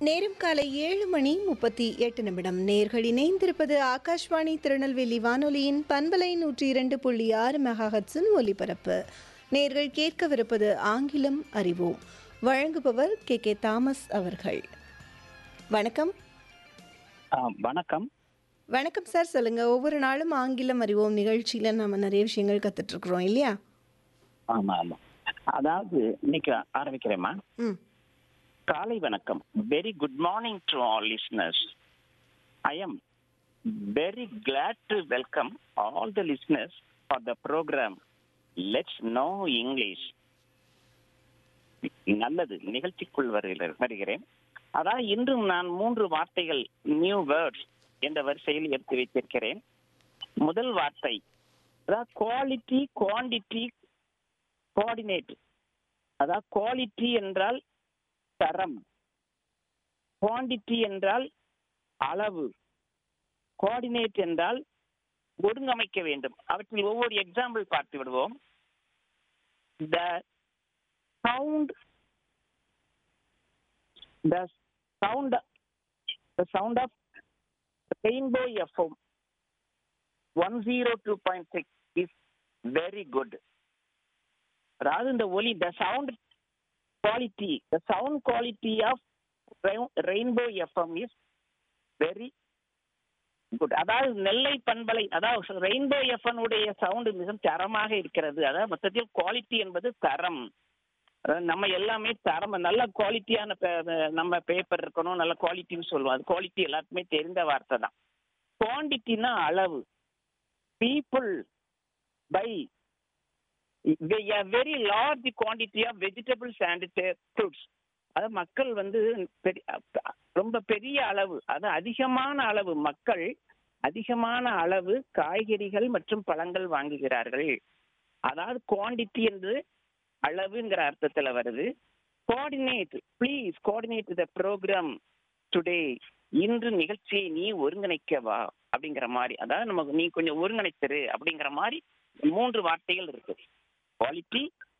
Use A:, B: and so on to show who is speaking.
A: நேரம் காலை ஏழு மணி முப்பத்தி எட்டு நிமிடம் நேர்கள் இணைந்திருப்பது ஆகாஷ்வாணி திருநெல்வேலி வானொலியின் பண்பலை நூற்றி இரண்டு புள்ளி ஆறு மெகாஹட்ஸின் ஒலிபரப்பு நேர்கள் கேட்கவிருப்பது ஆங்கிலம் அறிவோம் வழங்குபவர் கே கே தாமஸ் அவர்கள் வணக்கம்
B: ஆ, வணக்கம்
A: வணக்கம் சார் சொல்லுங்க ஒவ்வொரு நாளும் ஆங்கிலம் அறிவோம் நிகழ்ச்சியில நம்ம நிறைய விஷயங்கள் கத்துட்டு இருக்கிறோம் இல்லையா
B: ஆமா ஆமா அதாவது இன்னைக்கு ஆரம்பிக்கிறேம்மா
A: ம்
B: காலை வணக்கம் very good morning to all listeners I am very glad to welcome all the listeners for the programme let's know English நல்லது நிகழ்ச்சிக்குள் வருகிற- வருகிறேன் அதாவது இன்றும் நான் மூன்று வார்த்தைகள் நியூ வேர்ட்ஸ் என்ற வரிசையில் எடுத்து வைத்திருக்கிறேன் முதல் வார்த்தை அதாவது குவாலிட்டி குவாண்டிட்டி கோஆர்டினேட் அதாவது குவாலிட்டி என்றால் தரம் குவாண்டிட்டி என்றால் அளவு கோஆர்டினேட் என்றால் ஒருங்கமைக்க வேண்டும் அவற்றில் ஒவ்வொரு எக்ஸாம்பிள் பார்த்து விடுவோம் the sound the sound the sound of Rainbow FM one zero two point six is very good அதாவது இந்த ஒலி the sound quality the sound quality of Rainbow FM is very good அதாவது நெல்லை பண்பலை அதாவது ரெயின்போ எஃப்எம் உடைய sound மிக தரமாக இருக்கிறது அதாவது மொத்தத்தில் குவாலிட்டி என்பது தரம் அதாவது நம்ம எல்லாமே தரம் நல்ல குவாலிட்டியான நம்ம பேப்பர் இருக்கணும் நல்ல குவாலிட்டின்னு சொல்லுவோம் அது குவாலிட்டி எல்லாருக்குமே தெரிந்த வார்த்தை தான் குவாண்டிட்டினா அளவு people by a very large quantity of vegetables and fruits அது மக்கள் வந்து பெரிய ரொம்ப பெரிய அளவு அது அதிகமான அளவு மக்கள் அதிகமான அளவு காய்கறிகள் மற்றும் பழங்கள் வாங்குகிறார்கள் அதாவது குவாண்டிட்டி என்று அளவுங்கிற அர்த்தத்துல வருது coordinate please coordinate the programme today இன்று நிகழ்ச்சியை நீ ஒருங்கிணைக்கவா அப்படிங்கிற மாதிரி அதாவது நமக்கு நீ கொஞ்சம் ஒருங்கிணைத்திரு அப்படிங்கிற மாதிரி மூன்று வார்த்தைகள் இருக்கு குவாலிட்டி